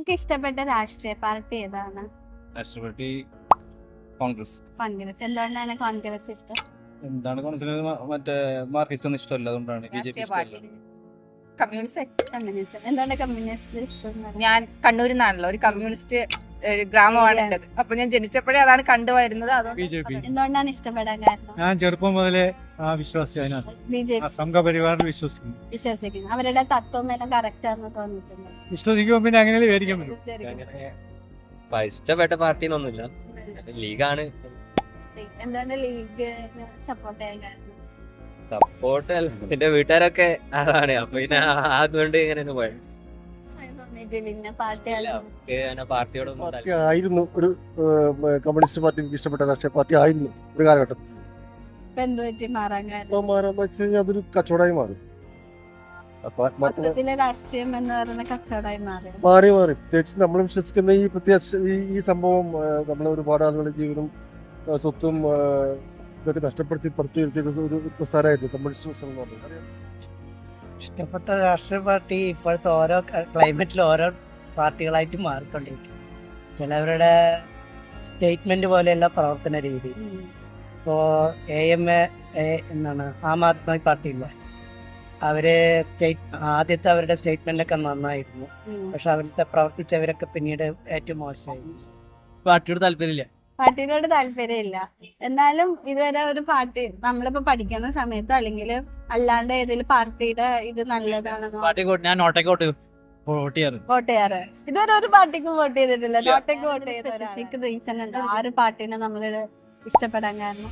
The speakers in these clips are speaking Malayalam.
നിങ്ങൾക്ക് ഇഷ്ടപ്പെട്ട രാഷ്ട്രീയ പാർട്ടി ഏതാണ് രാഷ്ട്രപതി കോൺഗ്രസ് കോൺഗ്രസ് എന്തുകൊണ്ടാണ് കോൺഗ്രസ് ഇഷ്ടം എന്താണ് കോൺഗ്രസിന് മ- മറ്റേ മാർക്സിസ്റ്റ് ഒന്നും ഇഷ്ടമല്ല അതുകൊണ്ടാണ് ബി ജെ പി രാഷ്ട്രീയ പാർട്ടി ഇഷ്ടമല്ല കമ്മ്യൂണിസ്റ്റ് കമ്മ്യൂണിസ്റ്റ് എന്താണ് കമ്മ്യൂണിസ്റ്റ് ഇഷ്ടം എന്ന് പറയുന്നത്? ഞാൻ കണ്ണൂരിൽ നിന്നാണല്ലോ ഒരു കമ്മ്യൂണിസ്റ്റ് ഒരു ഗ്രാമമാണ് എന്റേത് അപ്പൊ ഞാൻ ജനിച്ചപ്പോഴേ അതാണ് കണ്ടുവരുന്നത് അതുകൊണ്ട് ബി ജെ പി എന്തുകൊണ്ടാണ് ഇഷ്ടപ്പെടാൻ കാരണം ഞാൻ ചെറുപ്പം മുതലേ ആ വിശ്വാസി അതിനകത്ത് ബി ജെ ആ സംഘപരിവാറിൽ വിശ്വസിക്കുന്നു വിശ്വസിക്കുന്നു അവരുടെ തത്വം എല്ലാം കറക്റ്റ് ആണെന്ന് തോന്നിയിട്ടുണ്ട് വിശ്വസിക്കുമ്പോൾ പിന്നെ അങ്ങനെ വിവരിക്കാൻ പറ്റും അങ്ങനെ പ- ഇഷ്ടപ്പെട്ട പാർട്ടി എന്നൊന്നുമില്ല ലീഗാണ് എന്തുകൊണ്ട് ലീഗ് സപ്പോർട്ട് ചെയ്യാൻ കാരണം സപ്പോർട്ട് എന്റെ വീട്ടുകാരൊക്കെ അതാണ് അപ്പൊ പിന്നെ അതുകൊണ്ട് ഇങ്ങനെ പോയത് സ്വയം തോന്നിയിട്ടില്ല ഇന്ന പാർട്ടിയാണ് അങ്ങനെ പാർട്ടിയോടൊന്നും പാർട്ടി താല്പര്യം- ആയിരുന്നു ഒരു ഏഹ്, കമ്മ്യൂണിസ്റ്റ് പാർട്ടി എനിക്ക് ഇഷ്ടപ്പെട്ട രാഷ്ട്രീയ പാർട്ടി ആയിരുന്നു ഒരു കാലഘട്ടത്തിൽ ഇപ്പൊ എന്ത് പറ്റി മാറാൻ ഇപ്പൊ കാരണം മാറാന്ന് വെച്ച് കഴിഞ്ഞാൽ അതൊരു കച്ചവടമായി മാറി അപ്പൊ മറ്റുള്ള മൊത്തത്തിലെ രാഷ്ട്രീയം എന്ന് പറയുന്ന കച്ചവടമായി മാറി മാറി മാറി പ്രത്യേകിച്ച് നമ്മൾ വിശ്വസിക്കുന്ന ഈ പ്രത്യേകിച്ച് ഈ ഈ സംഭവം നമ്മൾ ഒരുപാട് ആളുകളുടെ ജീവനും ആ, സ്വത്തും ആ, ഇതൊക്കെ നഷ്ടപ്പെടുത്തി പടുത്തി നിർത്തിയ ഒരു പ്രസ്ഥാനമായിരുന്നു കമ്മ്യൂണിസ്റ്റ് പ്രസ്ഥാനം എന്ന് പറഞ്ഞത് അറിയാം. ഇഷ്ടപ്പെട്ട രാഷ്ട്രീയ പാർട്ടി ഇപ്പോഴത്തെ ഓരോ ക്ലൈമറ്റിൽ ഓരോ പാർട്ടികളായിട്ട് മാറിക്കൊണ്ടിരിക്കും ചിലവരുടെ സ്റ്റേറ്റ്മെന്റ് പോലെയുള്ള പ്രവർത്തന രീതി ഇപ്പോൾ എ എം എ എന്നാണ് ആം ആദ്മി പാർട്ടി ഇല്ലേ അവര് സ്റ്റേറ്റ് ആദ്യത്തെ അവരുടെ സ്റ്റേറ്റ്മെന്റ് ഒക്കെ നന്നായിരുന്നു പക്ഷെ അവരുടെ പ്രവർത്തിച്ചവരൊക്കെ പിന്നീട് ഏറ്റവും മോശമായി പാർട്ടിയോട് താല്പര്യമില്ല പാർട്ടിയോട് താല്പര്യമില്ല എന്നാലും ഇതുവരെ ഒരു പാർട്ടി നമ്മളിപ്പോ പഠിക്കുന്ന സമയത്തോ അല്ലെങ്കിൽ അല്ലാണ്ട് ഏതെങ്കിലും പാർട്ടിയുടെ ഇത് നല്ലതാണെന്നോ പാർട്ടി ഞാൻ നോട്ടേക്ക് വോട്ട് വോട്ട് ചെയ്യാറ് വോട്ട് ചെയ്യാറ് ഇതുവരെ ഒരു പാർട്ടിക്കും വോട്ട് ചെയ്തിട്ടില്ല നോട്ടേക്ക് വോട്ട് ചെയ്ത സ്പെസിഫിക് റീസൺ ഉണ്ട് ആ ഒരു പാർട്ടിനെ നമ്മൾ ഇഷ്ടപ്പെടാൻ കാരണം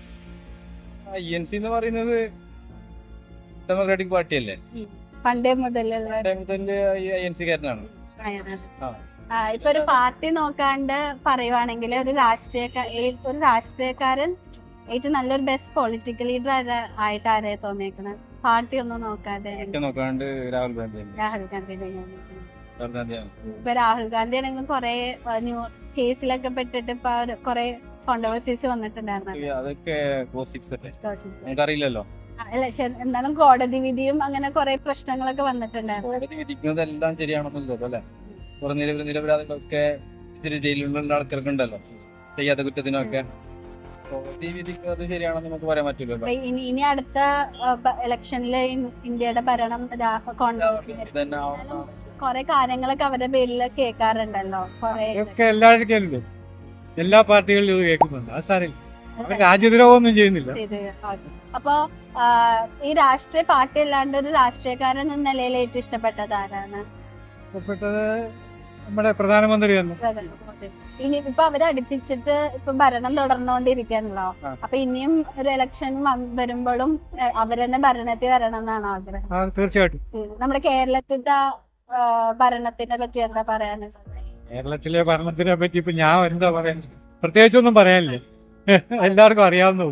ഐ എൻ സി എന്ന് പറയുന്നത് ഡെമോക്രാറ്റിക് പാർട്ടി അല്ലേ പണ്ടേ മുതലുള്ള ഐ എൻ സി കാരനാണ് ആ. ആ, ഇപ്പൊ ഒരു പാർട്ടി നോക്കാണ്ട് പറയുവാണെങ്കിൽ ഒരു രാഷ്ട്രീയക്കാർ ഒരു രാഷ്ട്രീയക്കാരൻ ഏറ്റവും നല്ലൊരു ബെസ്റ്റ് പൊളിറ്റിക്കൽ ലീഡർ ആയിട്ട് ആരെ തോന്നിയേക്കണത് പാർട്ടി ഒന്നും നോക്കാതെ ഒക്കെ നോക്കാണ്ട് രാഹുൽ ഗാന്ധി രാഹുൽ ഗാന്ധിയുടെ രാഹുൽ ഗാന്ധിയാണ് ഇപ്പൊ രാഹുൽ ഗാന്ധി ആണെങ്കിൽ കുറെ ന്യൂ കേസിലൊക്കെ പെട്ടിട്ട് ഇപ്പൊ കുറെ കോൺട്രവേഴ്സീസ് വന്നിട്ടുണ്ടായിരുന്നു അതൊക്കെ ഗോസിപ്സ് അല്ലേ നമുക്കറിയില്ലല്ലോ അല്ല ശരി, എന്നാലും കോടതി വിധിയും അങ്ങനെ കുറെ പ്രശ്നങ്ങളൊക്കെ വന്നിട്ടുണ്ടായിരുന്നു കോടതി വിധിക്കുന്നതെല്ലാം ശരിയാണെന്നല്ലോ അല്ലേ കുറെ നിരവധി നിരപരാധികളൊക്കെ ഇച്ചിരി ജയിലിലുള്ള ആൾക്കാർക്ക് ഉണ്ടല്ലോ ചെയ്യാത്ത കുറ്റത്തിനൊക്കെ കോടതി വിധിക്കുന്നത് ശരിയാണെന്ന് നമുക്ക് പറയാൻ പറ്റില്ലല്ലോ അപ്പൊ ഇനി ഇനി അടുത്ത ഇലക്ഷനിൽ ഇന്ത്യയുടെ ഭരണം കോൺഗ്രസ് ഇതന്നെ ആവണം കുറെ കാര്യങ്ങളൊക്കെ അവരുടെ പേരിൽ കേൾക്കാറുണ്ടല്ലോ കുറെ ഒക്കെ എല്ലാവരും കേൾക്കും എല്ലാ പാർട്ടികളിലും ഇത് കേൾക്കുന്നുണ്ട് അത് സാരമില്ല അവർ രാജ്യദ്രോഹം ഒന്നും ചെയ്യുന്നില്ല ചെയ്ത് അപ്പൊ ആ, ഈ രാഷ്ട്രീയ പാർട്ടി അല്ലാണ്ട് ഒരു രാഷ്ട്രീയക്കാരൻ എന്ന നിലയിൽ ഏറ്റവും ഇഷ്ടപ്പെട്ടത് ആരാണ് ഇഷ്ടപ്പെട്ടത് നമ്മുടെ പ്രധാനമന്ത്രി തന്നെ ഇനി ഇപ്പൊ അവരെ അടുപ്പിച്ചിട്ട് ഇപ്പൊ ഭരണം തുടർന്നുകൊണ്ടിരിക്കുകയാണല്ലോ ആ. അപ്പൊ ഇനിയും ഒരു ഇലക്ഷൻ വരുമ്പോഴും ഏ, അവരെന്നെ ഭരണത്തിൽ വരണം എന്നാണ് ആഗ്രഹം ആ തീർച്ചയായിട്ടും ഉം. നമ്മുടെ കേരളത്തിലത്തെ ആ, ഭരണത്തിനെ പറ്റി എന്താ പറയാനുള്ളത് കേരളത്തിലെ ഭരണത്തിനെ പറ്റി ഇപ്പൊ ഞാൻ എന്താ പറയാൻ പ്രത്യേകിച്ചൊന്നും പറയാനില്ല എല്ലാവർക്കും അറിയാവുന്നൂ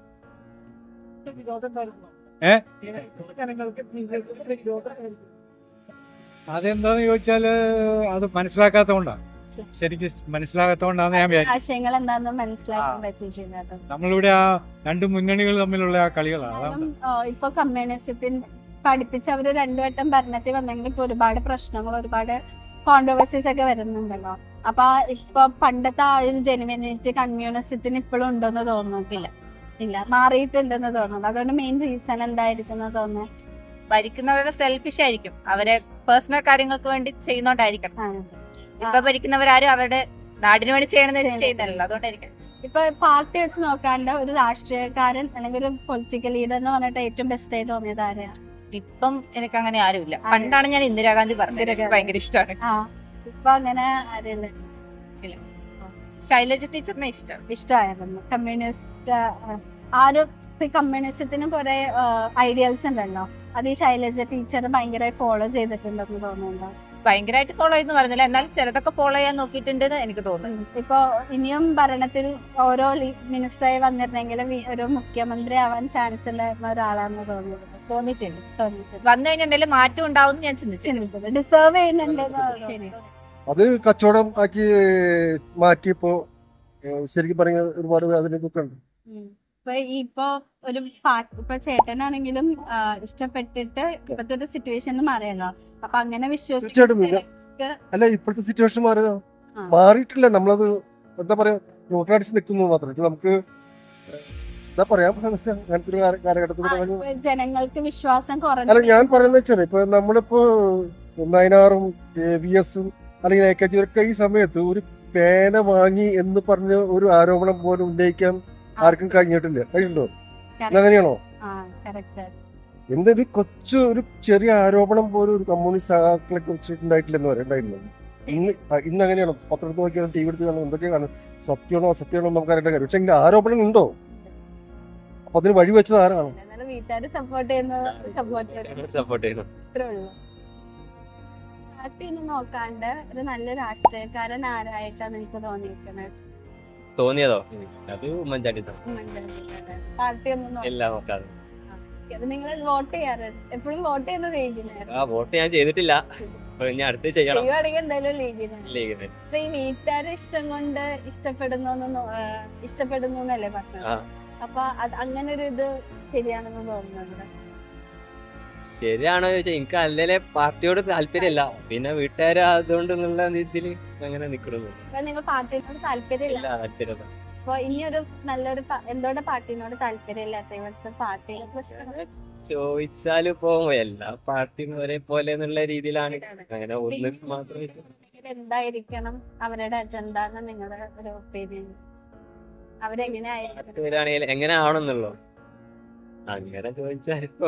ഏ അതെന്താന്ന് ചോദിച്ചാല് അത് മനസ്സിലാക്കാത്തതുകൊണ്ടാണ് ശരിക്കും മനസ്സിലാക്കാത്തതുകൊണ്ടാണ് ഞാൻ വിചാരിച്ചത് ആശയങ്ങൾ എന്താണെന്ന് മനസ്സിലാക്കാൻ പറ്റിയിട്ടില്ല നമ്മളിവിടെ ആ രണ്ട് മുന്നണികൾ തമ്മിലുള്ള ആ കളികളാണ് അതാണ് കാരണം, ആ, ഇപ്പൊ കമ്മ്യൂണിസത്തിൽ പഠിപ്പിച്ച് അവര് രണ്ടു വട്ടം ഭരണത്തിൽ വന്നെങ്കിൽ ഇപ്പൊ ഒരുപാട് പ്രശ്നങ്ങൾ ഒരുപാട് കോൺട്രവേഴ്സീസ് ഒക്കെ വരുന്നുണ്ടല്ലോ അപ്പൊ ആ ഇപ്പൊ പണ്ടത്തെ ആ ഒരു ജെനുവിനിറ്റി കമ്മ്യൂണിസത്തിന് ഇപ്പോഴും ഉണ്ടോന്ന് തോന്നുന്നില്ല ഇല്ല മാറിയിട്ടുണ്ടെന്ന് തോന്നുന്നു അതുകൊണ്ട് മെയിൻ റീസൺ എന്തായിരിക്കും തോന്നുന്നു ഭരിക്കുന്നവരുടെ സെൽഫിഷ് ആയിരിക്കും അവരെ പേഴ്സണൽ കാര്യങ്ങൾക്ക് വേണ്ടി ചെയ്യുന്നോണ്ടായിരിക്കണം ആണ്. ഇപ്പൊ ഭരിക്കുന്നവരാരും അവരുടെ നാടിന് വേണ്ടി ചെയ്യണമെന്ന് വെച്ച് ചെയ്യുന്നില്ല. ചെയ്യുന്നല്ലോ അതുകൊണ്ടായിരിക്കും ഇപ്പൊ പാർട്ടി വെച്ച് നോക്കാണ്ട് ഒരു രാഷ്ട്രീയക്കാരൻ അല്ലെങ്കിൽ ഒരു പൊളിറ്റിക്കൽ ലീഡർ എന്ന് പറഞ്ഞിട്ട് ഏറ്റവും ബെസ്റ്റ് ആയി തോന്നിയത് ആരെയാണ് ഇപ്പം എനിക്ക് അങ്ങനെ ആരുമില്ല പണ്ടാണ് ഞാൻ ഇന്ദിരാഗാന്ധി പറഞ്ഞത് എനിക്ക് ഭയങ്കര ഇഷ്ടമാണ് ആ ഇപ്പൊ അങ്ങനെ ആരെയുള്ള ശൈലജ ടീച്ചറിനെ ഇഷ്ടം ഇഷ്ടമായിരുന്നു കമ്മ്യൂണിസ്റ്റ് ആ ഒരു കമ്മ്യൂണിസത്തിന് കുറെ ഐഡിയൽസ് ഉണ്ടല്ലോ അത് ഈ ശൈലജ ടീച്ചർ ഭയങ്കരമായി ഫോളോ ചെയ്തിട്ടുണ്ടെന്ന് തോന്നുന്നുണ്ടോ ഭയങ്കരമായിട്ട് ഫോളോ ചെയ്യുന്നു പറയുന്നില്ല എന്നാലും ചിലതൊക്കെ ഫോളോ ചെയ്യാൻ നോക്കിയിട്ടുണ്ടെന്ന് എനിക്ക് തോന്നുന്നു ഇപ്പൊ ഇനിയും ഭരണത്തിൽ ഓരോ മിനിസ്റ്ററായി വന്നിരുന്നെങ്കിലും ഈ ഒരു മുഖ്യമന്ത്രി ആവാൻ ചാൻസ് ഉണ്ടായിരുന്ന ഒരാളാണെന്ന് തോന്നുന്നത് തോന്നിയിട്ടുണ്ട് തോന്നിയിട്ടുണ്ട് വന്നു കഴിഞ്ഞാൽ എന്തെങ്കിലും മാറ്റം ഉണ്ടാവും ഞാൻ ചിന്തിച്ചു ഡിസേർവ് ചെയ്യുന്നുണ്ട് ശരി അത് കച്ചവടം ആക്കി മാറ്റിയപ്പോ ഏഹ്, ശരിക്കും പറഞ്ഞ ഒരുപാട് അതിന് ഇതൊക്കെ ഉണ്ട് ഉം. ഇപ്പൊ ഈ ഇപ്പൊ ഒരു പാട്ട് ഇപ്പൊ ചേട്ടനാണെങ്കിലും ആ, ഇഷ്ടപ്പെട്ടിട്ട് ഇപ്പത്തെ ഒരു സിറ്റുവേഷൻ മാറിയല്ലോ അപ്പൊ അങ്ങനെ തീർച്ചയായിട്ടും വിശ്വസിച്ച് ഇല്ല. ജനങ്ങൾക്ക് അല്ല ഇപ്പോഴത്തെ സിറ്റുവേഷൻ മാറിയതോ ആ. മാറിയിട്ടില്ല നമ്മളത് എന്താ പറയാ ന്യൂട്രടിച്ച് നിൽക്കുന്നു മാത്രം ഇത് നമുക്ക് എന്താ പറയാ അങ്ങനത്തെ ഒരു കാല- കാലഘട്ടത്തിലൂടെ ആ, നമ്മൾ- ഇപ്പൊ ജനങ്ങൾക്ക് വിശ്വാസം അല്ല കുറഞ്ഞു ഞാൻ പറയുന്നത് വെച്ചാൽ ഇപ്പൊ നമ്മളിപ്പോ നയനാറും വി എസും അല്ലെങ്കിൽ എ കെ ജി ഒക്കെ ഈ സമയത്ത് ഒരു പേന വാങ്ങി എന്ന് പറഞ്ഞ ഒരു ആരോപണം പോലും ഉന്നയിക്കാൻ ആർക്കും കഴിഞ്ഞിട്ടില്ല കഴിയുണ്ടോ അങ്ങനെയാണോ ആ കറക്റ്റ് എന്തൊരു കൊച്ചു ഒരു ചെറിയ ആരോപണം പോലും ഒരു കമ്മ്യൂണിസ്റ്റ് സഹാക്കളെ കുറിച്ച് ഉണ്ടായിട്ടില്ലെന്ന് പറയാം ഉണ്ടായിട്ടില്ല ഇന്ന് ആ, ഇന്ന് അങ്ങനെയാണോ പത്രത്തിൽ നോക്കിയാലും ടി വി എടുത്ത് കാണും എന്തൊക്കെയാണ് കാണും സത്യമാണോ സത്യമാണോ നമുക്ക് അറിയേണ്ട കാര്യം പക്ഷെ എങ്കിൽ ആരോപണം ഉണ്ടോ അപ്പൊ അതിന് വഴി വെച്ചത് ആരാണ് എന്നാലും വീട്ടുകാർ സപ്പോർട്ട് ചെയ്യുന്ന സപ്പോർട്ട് സപ്പോർട്ട് ചെയ്യുന്നു അത്രേ ഉള്ളൂ പാർട്ടി ഒന്നും നോക്കാണ്ട് ഒരു നല്ല രാഷ്ട്രീയക്കാരൻ ആരായിട്ടാണ് എനിക്ക് തോന്നിയിരിക്കുന്നത് തോന്നിയതോ അത് ഉമ്മൻചാണ്ടി തന്നെ. പാർട്ടി ഒന്നും നോക്കാതെ എല്ലാം നോക്കാതെ നിങ്ങൾ വോട്ട് ചെയ്യാറ് എപ്പോഴും വോട്ട് ചെയ്യുന്ന ലീഗിനായിരുന്നു ആ വോട്ട് ഞാൻ ചെയ്തിട്ടില്ല അപ്പൊ ഇനി അടുത്ത് ചെയ്യണം ചെയ്യുവാണെങ്കിൽ എന്തായാലും ലീഗിനാണ് ലീഗിന് അപ്പൊ ഈ വീട്ടുകാരെ ഇഷ്ടം കൊണ്ട് ഇഷ്ടപ്പെടുന്നു ഇഷ്ടപ്പെടുന്നു എന്നല്ലേ പറഞ്ഞത് ആ. അപ്പൊ അത് അങ്ങനെ ഒരു ഇത് ശരിയാണെന്ന് തോന്നുന്നുണ്ട് ശരിയാണോ ചോദിച്ചാൽ എനിക്ക് അല്ലേ പാർട്ടിയോട് താല്പര്യമില്ല പിന്നെ വീട്ടുകാര് അതുകൊണ്ടുള്ള ഇതില് അങ്ങനെ നിക്കണു അപ്പൊ നിങ്ങൾ പാർട്ടിനോട് താല്പര്യമില്ല ഇല്ല താല്പര്യം അപ്പൊ ഇനിയൊരു നല്ലൊരു പ- എന്തോടെ പാർട്ടിനോട് താല്പര്യമില്ലാത്ത ഇവിടുത്തെ പാർട്ടിയിലെ പ്രശ്നം ചോദിച്ചാല് ഇപ്പൊ എല്ലാ പാർട്ടിയും ഒരേപോലെ എന്നുള്ള രീതിയിലാണ് അങ്ങനെ ഒന്ന് മാത്രമേ എന്തായിരിക്കണം അവരുടെ അജണ്ട എന്ന് നിങ്ങളുടെ ഒരു ഒപ്പീനിയൻ അവരെങ്ങനെ ആയിരിക്കണം പാർട്ടി വരാണെങ്കിൽ എങ്ങനെ ആവണമെന്നുള്ളോ അങ്ങനെ ചോദിച്ചാൽ ഇപ്പൊ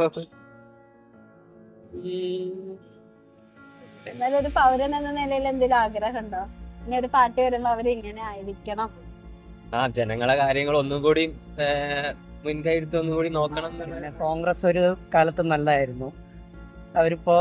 ഉം, എന്നാലും ഒരു പൗരൻ എന്ന നിലയിൽ എന്തെങ്കിലും ആഗ്രഹം ഉണ്ടോ ഇനി ഒരു പാർട്ടി വരുമ്പോ അവര് ഇങ്ങനെ ആയിരിക്കണം ആ ജനങ്ങളെ കാര്യങ്ങൾ ഒന്നും കൂടി ഏർ, മുൻകൈ എടുത്ത് ഒന്നും കൂടി നോക്കണം എന്നുള്ള പിന്നെ കോൺഗ്രസ് ഒരു കാലത്ത് നല്ലതായിരുന്നു അവരിപ്പോ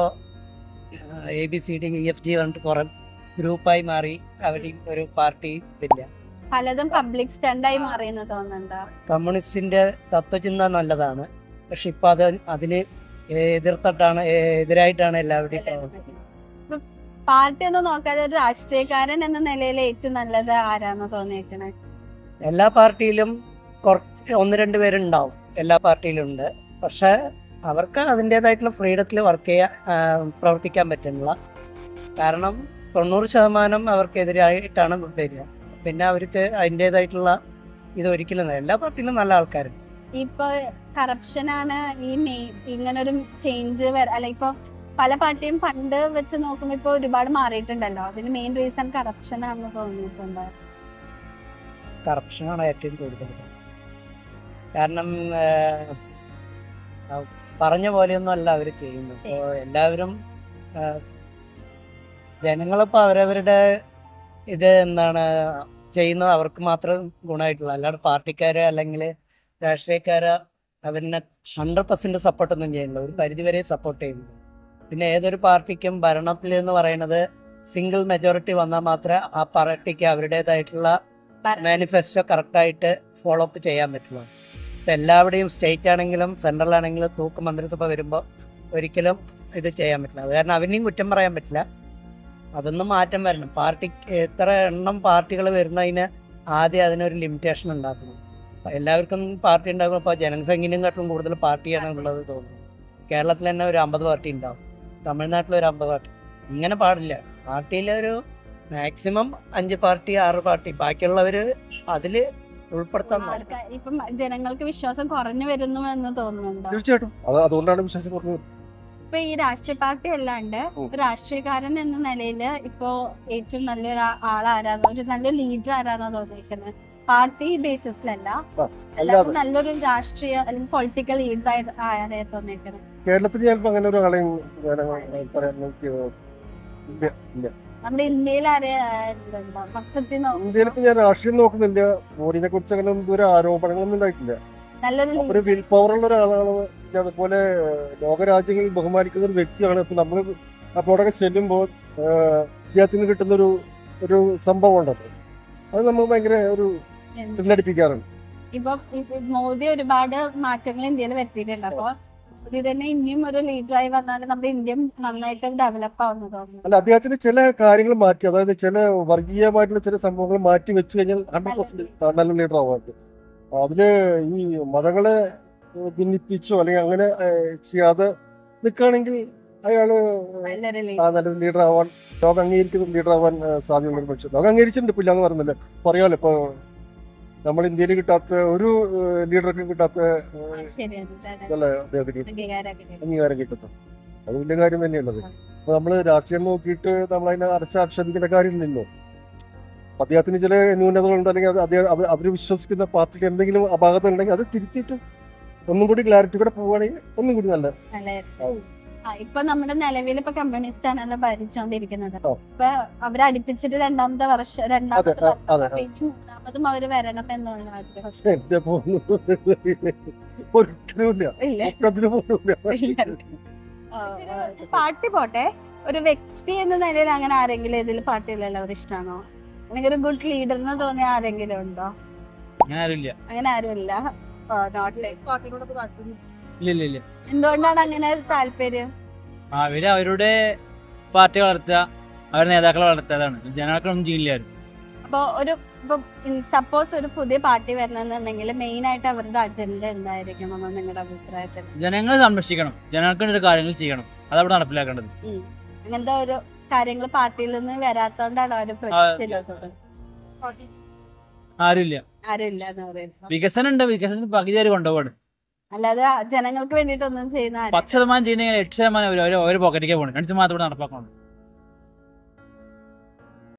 A B C D E F G പറഞ്ഞിട്ട് കുറെ ഗ്രൂപ്പായി മാറി അവർ ഒരു പാർട്ടി ഇതില്ല പലതും പബ്ലിക് സ്റ്റണ്ടായി മാറിയെന്ന് തോന്നുന്നുണ്ടോ കമ്മ്യൂണിസ്റ്റിന്റെ തത്വചിന്ത നല്ലതാണ് പക്ഷെ ഇപ്പൊ അത് അതിന് എതിർത്തിട്ടാണ് എതിരായിട്ടാണ് എല്ലാവരുടെയും പ്രവർത്തനം. ഇപ്പൊ പാർട്ടി ഒന്നും നോക്കാതെ ഒരു രാഷ്ട്രീയക്കാരൻ എന്ന നിലയിൽ ഏറ്റവും നല്ലത് ആരാന്ന് തോന്നിയേക്കണേ എല്ലാ പാർട്ടിയിലും കുറച്ച് ഒന്ന് രണ്ട് പേരുണ്ടാവും എല്ലാ പാർട്ടിയിലും ഉണ്ട് പക്ഷെ അവർക്ക് അതിൻ്റെതായിട്ടുള്ള ഫ്രീഡത്തിൽ വർക്ക് ചെയ്യാൻ ആ, പ്രവർത്തിക്കാൻ പറ്റുന്നില്ല കാരണം തൊണ്ണൂറ് ശതമാനം അവർക്കെതിരായിട്ടാണ് വരിക പിന്നെ അവർക്ക് അതിൻ്റെതായിട്ടുള്ള ഇത് ഒരിക്കലും ഇല്ല. എല്ലാ പാർട്ടിയിലും നല്ല ആൾക്കാരുണ്ട് ഇപ്പൊ കറപ്ഷൻ ആണ് ഈ മെയിൻ ഇങ്ങനെ ഒരു ചേഞ്ച് അല്ല ഇപ്പൊ പല പാർട്ടിയും പണ്ട് വെച്ച് നോക്കുമ്പോ ഇപ്പൊ ഒരുപാട് മാറിയിട്ടുണ്ടല്ലോ അതിന് മെയിൻ റീസൺ കറപ്ഷൻ ആണെന്ന് തോന്നിയിട്ടുണ്ട് കറപ്ഷനാണ് ഏറ്റവും കൂടുതൽ കാരണം ആ, ആ, പറഞ്ഞ പോലെയൊന്നും അല്ല അവർ ചെയ്യുന്നത് ഇപ്പോൾ എല്ലാവരും ആ, ജനങ്ങളിപ്പോൾ അവരവരുടെ ഇത് എന്താണ് ചെയ്യുന്നത് അവർക്ക് മാത്രം ഗുണമായിട്ടുള്ള അല്ലാണ്ട് പാർട്ടിക്കാര് അല്ലെങ്കിൽ രാഷ്ട്രീയക്കാര് അവരിനെ ഹൺഡ്രഡ് പെർസെന്റ് സപ്പോർട്ടൊന്നും ചെയ്യുന്നില്ല ഒരു പരിധിവരെ സപ്പോർട്ട് ചെയ്യുന്നു പിന്നെ ഏതൊരു പാർട്ടിക്കും ഭരണത്തിൽ എന്ന് പറയുന്നത് സിംഗിൾ മെജോറിറ്റി വന്നാൽ മാത്രമേ ആ പാർട്ടിക്ക് അവരുടേതായിട്ടുള്ള മാനിഫെസ്റ്റോ കറക്റ്റായിട്ട് ഫോളോ അപ്പ് ചെയ്യാൻ പറ്റുള്ളൂ ഇപ്പം എല്ലാവരുടെയും സ്റ്റേറ്റ് ആണെങ്കിലും സെൻട്രൽ ആണെങ്കിലും തൂക്ക് മന്ത്രിസഭ വരുമ്പോൾ ഒരിക്കലും ഇത് ചെയ്യാൻ പറ്റില്ല അത് കാരണം അവനെയും കുറ്റം പറയാൻ പറ്റില്ല അതൊന്നും മാറ്റം വരണം പാർട്ടി എത്ര എണ്ണം പാർട്ടികൾ വരുന്നതിന് ആദ്യം അതിനൊരു ലിമിറ്റേഷൻ ഉണ്ടാക്കണം അപ്പൊ എല്ലാവർക്കും പാർട്ടി ഉണ്ടാകും ഇപ്പോൾ ജനസംഖ്യനെക്കാട്ടും കൂടുതൽ പാർട്ടിയാണ് ഉള്ളത് തോന്നുന്നു കേരളത്തിൽ തന്നെ ഒരു അമ്പത് പാർട്ടി ഉണ്ടാവും തമിഴ്നാട്ടിൽ ഒരു അമ്പത് പാർട്ടി ഇങ്ങനെ പാടില്ല പാർട്ടിയിലൊരു മാക്സിമം അഞ്ച് പാർട്ടി ആറ് പാർട്ടി ബാക്കിയുള്ളവര് അതില് ഉൾപ്പെടുത്താൻ നോക്കണം ആൾക്കാ- ഇപ്പം ജനങ്ങൾക്ക് വിശ്വാസം കുറഞ്ഞു വരുന്നു എന്ന് തോന്നുന്നുണ്ടോ തീർച്ചയായിട്ടും അത് അതുകൊണ്ടാണ് വിശ്വാസം കുറഞ്ഞത് ഇപ്പൊ ഈ രാഷ്ട്രീയ പാർട്ടി അല്ലാണ്ട് ഉം. ഒരു രാഷ്ട്രീയക്കാരൻ എന്ന നിലയിൽ ഇപ്പോ ഏറ്റവും നല്ലൊരു ആ- ആളാരാന്നോ ഒരു നല്ലൊരു ലീഡർ ആരാന്നോ തോന്നിയിരിക്കുന്നത് പാർട്ടി ബേസിസിലല്ല അല്ലാതെ അല്ലാതെ നല്ലൊരു രാഷ്ട്രീയ അല്ലെങ്കിൽ പൊളിറ്റിക്കൽ ലീഡർ ആരെ തോന്നിയിരിക്കുന്നത് കേരളത്തിൽ ഞാനിപ്പോ അങ്ങനെ ഒരാളെയും ഞാൻ അങ്ങനെ പറയാൻ എനിക്ക് ഇല്ല ഇല്ല നമ്മുടെ ഇന്ത്യയിൽ ആരെ ഉണ്ടോ മൊത്തത്തിൽ നോക്കുമ്പോ ഇന്ത്യയിലിപ്പോ ഞാൻ രാഷ്ട്രീയം നോക്കുന്നില്ല മോഡിനെ കുറിച്ച് അങ്ങനെ ഒന്നും ഒരു ആരോപണങ്ങളൊന്നും ഉണ്ടായിട്ടില്ല നല്ലൊരു ഒരു leader. വിൽ പവർ ഉള്ള ഒരാളാണ് പിന്നെ അതുപോലെ ലോകരാജ്യങ്ങളിൽ ബഹുമാനിക്കുന്ന ഒരു വ്യക്തിയാണ് ഇപ്പൊ നമ്മൾ അപ്പോഴൊക്കെ ചെല്ലുമ്പോൾ അദ്ദേഹത്തിന് കിട്ടുന്ന ഒരു ഒരു സംഭവം ഉണ്ടല്ലോ അത് നമ്മൾ ഭയങ്കര ഒരു എന്ത്? ത്രില്ലടിപ്പിക്കാറുണ്ട് ഇപ്പൊ ഇത് മോദി ഒരുപാട് മാറ്റങ്ങൾ ഇന്ത്യയിൽ വരുത്തിയിട്ടുണ്ട് അപ്പൊ മോദി തന്നെ ഇനിയും ഒരു ലീഡറായി വന്നാൽ നമ്മുടെ ഇന്ത്യ നന്നായിട്ട് ഡെവലപ്പ് ആവുന്നു തോന്നുന്നു അല്ല അദ്ദേഹത്തിന് ചില കാര്യങ്ങൾ മാറ്റി അതായത് ചില വർഗീയമായിട്ടുള്ള ചില സംഭവങ്ങൾ മാറ്റി വെച്ച് കഴിഞ്ഞാൽ ഹൺഡ്രഡ് പെർസെന്റ് നല്ല ലീഡർ ആവാറുണ്ട് അതില് ഈ മതങ്ങളെ ഏഹ് ഭിന്നിപ്പിച്ചോ അല്ലെങ്കിൽ അങ്ങനെ ഏഹ് ചെയ്യാതെ നിൽക്കുകയാണെങ്കിൽ അയാള് നല്ലൊരു ആ നല്ലൊരു ലീഡർ ആവാൻ ലോകം അംഗീകരിക്കുന്ന ലീഡർ ആവാൻ ആ, സാധ്യതയുള്ള ഒരു മനുഷ്യൻ ലോകം അംഗീകരിച്ചിട്ടുണ്ട് ഇപ്പൊ ഇല്ലാന്ന് പറയുന്നില്ല പറയാലോ ഇപ്പൊ നമ്മൾ ഇന്ത്യയിൽ കിട്ടാത്ത ഒരു ലീഡർക്കും കിട്ടാത്ത ആ, ശരിയാണ് ഇതല്ല അദ്ദേഹത്തിന് അംഗീകാരമൊക്കെ അംഗീകാരം കിട്ടുന്നത് അത് വലിയ കാര്യം തന്നെയാണത് അപ്പൊ നമ്മള് രാഷ്ട്രീയം നോക്കിയിട്ട് നമ്മൾ അതിനെ അടച്ചാക്ഷേപിക്കേണ്ട കാര്യമില്ലല്ലോ അദ്ദേഹത്തിന് ചില ന്യൂനതകളുണ്ട് അല്ലെങ്കിൽ അത് അദ്ദേഹം അവ- അവര് വിശ്വസിക്കുന്ന പാർട്ടിക്ക് എന്തെങ്കിലും അപാകത ഉണ്ടെങ്കിൽ അത് തിരുത്തിയിട്ട് ഒന്നും കൂടി ക്ലാരിറ്റി കൂടെ പോവുകയാണെങ്കിൽ ഒന്നും കൂടി നല്ല നല്ലതായിരുന്നു ആ, ഇപ്പൊ നമ്മുടെ നിലവിൽ ഇപ്പൊ കമ്മ്യൂണിസ്റ്റ് ആണല്ലോ ഭരിച്ചോണ്ടിരിക്കുന്നത് ഓ. ഇപ്പൊ അവരെ അടുപ്പിച്ചിട്ട് രണ്ടാമത്തെ വർഷം രണ്ടാമത് അതെ, ആ, അതെ, അപ്പൊ ഇനി മൂന്നാമതും അവര് വരണം എന്നുള്ള ആഗ്രഹം എന്റെ പോന്നു ഒരിക്കലുമില്ല ഇല്ല സ്വപ്നത്തിന് പോലുമില്ല ആ, ആ, പാർട്ടി പോട്ടെ ഒരു വ്യക്തി എന്ന നിലയിൽ അങ്ങനെ ആരെങ്കിലും ഇതിൽ പാർട്ടിയിലല്ല അവർ ഇഷ്ടമാണോ അല്ലെങ്കിൽ ഒരു ഗുഡ് ലീഡറിന് തോന്നിയ ആരെങ്കിലും ഉണ്ടോ അങ്ങനെ ആരുമില്ല അങ്ങനെ ആരുമില്ല നോട്ട് ഇല്ല ഇല്ല ഇല്ല എന്തുകൊണ്ടാണ് അങ്ങനെ ഒരു താല്പര്യം അവര് അവരുടെ പാർട്ടി വളർത്തുക അവരുടെ നേതാക്കളെ വളർത്തുക അതാണ് ജനങ്ങൾക്കൊന്നും ചെയ്യില്ല ആരും അപ്പൊ ഒരു ഇപ്പൊ സപ്പോസ് ഒരു പുതിയ പാർട്ടി വരണമെന്നുണ്ടെങ്കിൽ മെയിൻ ആയിട്ട് അവരുടെ അജണ്ട എന്തായിരിക്കും എന്നാണ് നിങ്ങളുടെ അഭിപ്രായത്തിൽ ജനങ്ങളെ സംരക്ഷിക്കണം ജനങ്ങൾക്ക് വേണ്ടി ഒരു കാര്യങ്ങൾ ചെയ്യണം അതവിടെ നടപ്പിലാക്കേണ്ടത് അങ്ങനത്തെ ഒരു കാര്യങ്ങൾ പാർട്ടിയിൽ നിന്ന് വരാത്തോണ്ടാണ് അവര് പ്രതീക്ഷിച്ചില്ലാത്തത് ആരുമില്ല ആരും ഇല്ല എന്ന് പറയുന്നത് വികസനം ഉണ്ട് വികസനത്തിന് പകുതി അവർ കൊണ്ടുപോകാണ് അല്ലാതെ ജനങ്ങൾക്ക് വേണ്ടിയിട്ടൊന്നും ചെയ്യുന്ന ആരും പത്ത് ശതമാനം ചെയ്യുന്ന എട്ട് ശതമാനം അവർ ഒരു പോക്കറ്റിലേക്ക് പോകണം രണ്ട് ശതമാനം ഇവിടെ നടപ്പാക്കണം